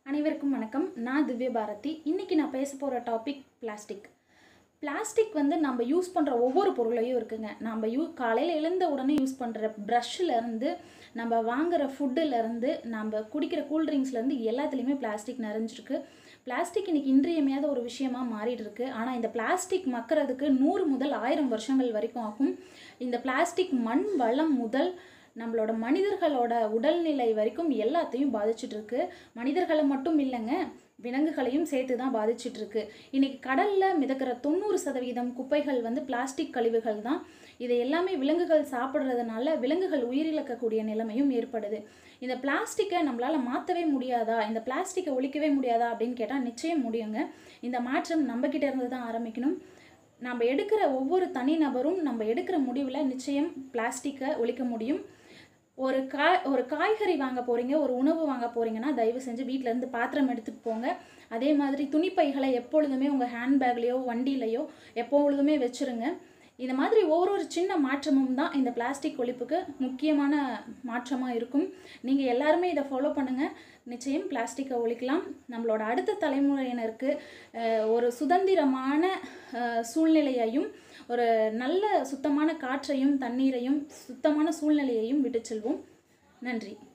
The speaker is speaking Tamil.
அனைவருக்கும் வணக்கம் நான் திவ்ய பாரதி இன்னைக்கு நான் பேச போகிற டாபிக் பிளாஸ்டிக் பிளாஸ்டிக் வந்து நம்ம யூஸ் பண்ணுற ஒவ்வொரு பொருளையும் இருக்குங்க நம்ம யூ காலையில் எழுந்த உடனே யூஸ் பண்ணுற ப்ரஷ்லேருந்து நம்ம வாங்குற ஃபுட்டுலேருந்து நம்ம குடிக்கிற கூல்ட்ரிங்க்ஸ்லேருந்து எல்லாத்துலேயுமே பிளாஸ்டிக் நிறைஞ்சிருக்கு பிளாஸ்டிக் இன்னைக்கு இன்றியமையாத ஒரு விஷயமா மாறிட்டு இருக்கு ஆனால் இந்த பிளாஸ்டிக் மக்கிறதுக்கு நூறு முதல் ஆயிரம் வருஷங்கள் வரைக்கும் ஆகும் இந்த பிளாஸ்டிக் மண் வளம் முதல் நம்மளோட மனிதர்களோட உடல்நிலை வரைக்கும் எல்லாத்தையும் பாதிச்சுட்டு இருக்கு மனிதர்களை மட்டும் இல்லைங்க விலங்குகளையும் சேர்த்து தான் பாதிச்சுட்டு இருக்கு இன்னைக்கு கடல்ல மிதக்கிற தொண்ணூறு சதவீதம் குப்பைகள் வந்து பிளாஸ்டிக் கழிவுகள் தான் இதை எல்லாமே விலங்குகள் சாப்பிட்றதுனால விலங்குகள் உயிரிழக்கக்கூடிய நிலைமையும் ஏற்படுது இந்த பிளாஸ்டிக்கை நம்மளால் மாற்றவே முடியாதா இந்த பிளாஸ்டிக்கை ஒழிக்கவே முடியாதா அப்படின்னு கேட்டால் நிச்சயம் முடியுங்க இந்த மாற்றம் நம்மக்கிட்ட இருந்து தான் ஆரம்பிக்கணும் நம்ம எடுக்கிற ஒவ்வொரு தனிநபரும் நம்ம எடுக்கிற முடிவில் நிச்சயம் பிளாஸ்டிக்கை ஒழிக்க முடியும் ஒரு காய் ஒரு காய்கறி வாங்க போகிறீங்க ஒரு உணவு வாங்க போகிறீங்கன்னா தயவு செஞ்சு வீட்ல இருந்து பாத்திரம் எடுத்துகிட்டு போங்க அதே மாதிரி துணிப்பைகளை எப்பொழுதுமே உங்கள் ஹேண்ட்பேக்லேயோ வண்டியிலையோ எப்பொழுதுமே வச்சுருங்க இந்த மாதிரி ஒவ்வொரு சின்ன மாற்றமும் தான் இந்த பிளாஸ்டிக் ஒழிப்புக்கு முக்கியமான மாற்றமாக இருக்கும் நீங்கள் எல்லாருமே இதை ஃபாலோ பண்ணுங்கள் நிச்சயம் பிளாஸ்டிக்கை ஒழிக்கலாம் நம்மளோட அடுத்த தலைமுறையினருக்கு அஹ், ஒரு சுதந்திரமான அஹ், சூழ்நிலையையும் ஒரு நல்ல சுத்தமான காற்றையும் தண்ணீரையும் சுத்தமான சூழ்நிலையையும் விட்டு செல்வோம் நன்றி